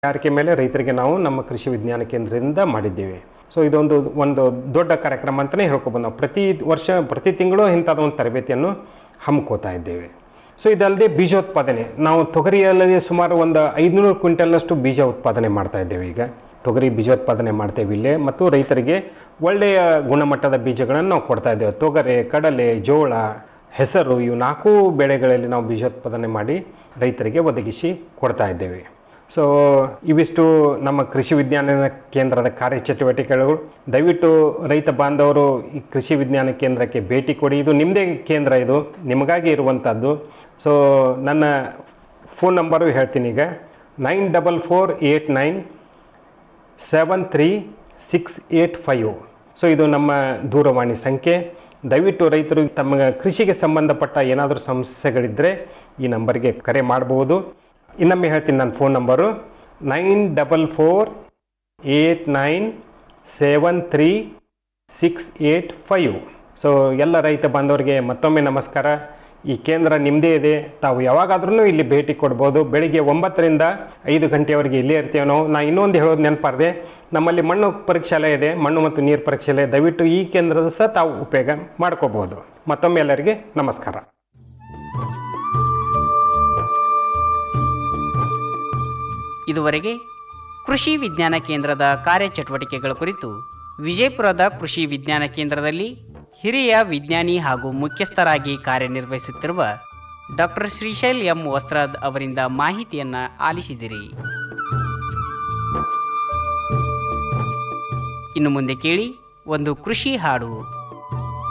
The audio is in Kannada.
ತಯಾರಿಕೆ ಮೇಲೆ ರೈತರಿಗೆ ನಾವು ನಮ್ಮ ಕೃಷಿ ವಿಜ್ಞಾನ ಕೇಂದ್ರದಿಂದ ಮಾಡಿದ್ದೇವೆ ಸೊ ಇದೊಂದು ಒಂದು ದೊಡ್ಡ ಕಾರ್ಯಕ್ರಮ ಅಂತಲೇ ಹೇಳ್ಕೊಬೋದು ನಾವು ಪ್ರತಿ ವರ್ಷ ಪ್ರತಿ ತಿಂಗಳು ಇಂಥದ್ದು ಒಂದು ತರಬೇತಿಯನ್ನು ಹಮ್ಮಿಕೋತಾ ಇದ್ದೇವೆ ಸೊ ಇದಲ್ಲದೆ ಬೀಜೋತ್ಪಾದನೆ ನಾವು ತೊಗರಿಯಲ್ಲಿ ಸುಮಾರು ಒಂದು ಐದುನೂರು ಕ್ವಿಂಟಲ್ನಷ್ಟು ಬೀಜ ಉತ್ಪಾದನೆ ಮಾಡ್ತಾ ಇದ್ದೇವೆ ಈಗ ತೊಗರಿ ಬೀಜೋತ್ಪಾದನೆ ಮಾಡ್ತೇವೆ ಇಲ್ಲೇ ಮತ್ತು ರೈತರಿಗೆ ಒಳ್ಳೆಯ ಗುಣಮಟ್ಟದ ಬೀಜಗಳನ್ನು ನಾವು ಕೊಡ್ತಾ ಇದ್ದೇವೆ ತೊಗರೆ ಕಡಲೆ ಜೋಳ ಹೆಸರು ಇವು ನಾಲ್ಕು ಬೆಳೆಗಳಲ್ಲಿ ನಾವು ಬೀಜೋತ್ಪಾದನೆ ಮಾಡಿ ರೈತರಿಗೆ ಒದಗಿಸಿ ಕೊಡ್ತಾ ಇದ್ದೇವೆ ಸೊ ಇವಿಷ್ಟು ನಮ್ಮ ಕೃಷಿ ವಿಜ್ಞಾನ ಕೇಂದ್ರದ ಕಾರ್ಯಚಟುವಟಿಕೆಗಳು ದಯವಿಟ್ಟು ರೈತ ಬಾಂಧವರು ಈ ಕೃಷಿ ವಿಜ್ಞಾನ ಕೇಂದ್ರಕ್ಕೆ ಭೇಟಿ ಕೊಡಿ ಇದು ನಿಮ್ಮದೇ ಕೇಂದ್ರ ಇದು ನಿಮಗಾಗಿ ಇರುವಂಥದ್ದು ಸೊ ನನ್ನ ಫೋನ್ ನಂಬರು ಹೇಳ್ತೀನಿ ಈಗ nine double four eight nine seven three six eight five so ಇದು ನಮ್ಮ ದೂರವಾಣಿ ಸಂಖ್ಯೆ ದಯವಿಟ್ಟು ರೈತರು ತಮ್ಮ ಕೃಷಿಗೆ ಸಂಬಂಧಪಟ್ಟ ಏನಾದರೂ ಸಮಸ್ಯೆಗಳಿದ್ದರೆ ಈ ನಂಬರ್ಗೆ ಕರೆ ಮಾಡಬಹುದು ಇನ್ನೊಮ್ಮೆ ಹೇಳ್ತೀನಿ ನನ್ನ phone number nine double four eight nine seven three six eight five so ಎಲ್ಲ ರೈತ ಬಾಂಧವರಿಗೆ ಮತ್ತೊಮ್ಮೆ ನಮಸ್ಕಾರ ಈ ಕೇಂದ್ರ ನಿಮ್ಮದೇ ಇದೆ ತಾವು ಯಾವಾಗಾದ್ರೂ ಇಲ್ಲಿ ಭೇಟಿ ಕೊಡ್ಬೋದು ಬೆಳಿಗ್ಗೆ ಒಂಬತ್ತರಿಂದ ಐದು ಗಂಟೆವರೆಗೆ ಇಲ್ಲೇ ಇರ್ತೇವೆ ನಾವು ನಾ ಇನ್ನೊಂದು ಹೇಳೋದು ನೆನಪಾರ್ದೆ ನಮ್ಮಲ್ಲಿ ಮಣ್ಣು ಪರೀಕ್ಷಾಲಯ ಇದೆ ಮಣ್ಣು ಮತ್ತು ನೀರು ಪರೀಕ್ಷಾಲಯ ದಯವಿಟ್ಟು ಈ ಕೇಂದ್ರದ ಸಹ ತಾವು ಉಪಯೋಗ ಮಾಡ್ಕೋಬಹುದು ಮತ್ತೊಮ್ಮೆ ಎಲ್ಲರಿಗೆ ನಮಸ್ಕಾರ ಇದುವರೆಗೆ ಕೃಷಿ ವಿಜ್ಞಾನ ಕೇಂದ್ರದ ಕಾರ್ಯಚಟುವಟಿಕೆಗಳ ಕುರಿತು ವಿಜಯಪುರದ ಕೃಷಿ ವಿಜ್ಞಾನ ಕೇಂದ್ರದಲ್ಲಿ ಹಿರಿಯ ವಿಜ್ಞಾನಿ ಹಾಗೂ ಮುಖ್ಯಸ್ಥರಾಗಿ ಕಾರ್ಯನಿರ್ವಹಿಸುತ್ತಿರುವ ಡಾಕ್ಟರ್ ಶ್ರೀಶೈಲ್ ಎಂ ವಸ್ತ್ರಾದ್ ಅವರಿಂದ ಮಾಹಿತಿಯನ್ನ ಆಲಿಸಿದಿರಿ ಇನ್ನು ಮುಂದೆ ಕೇಳಿ ಒಂದು ಕೃಷಿ ಹಾಡು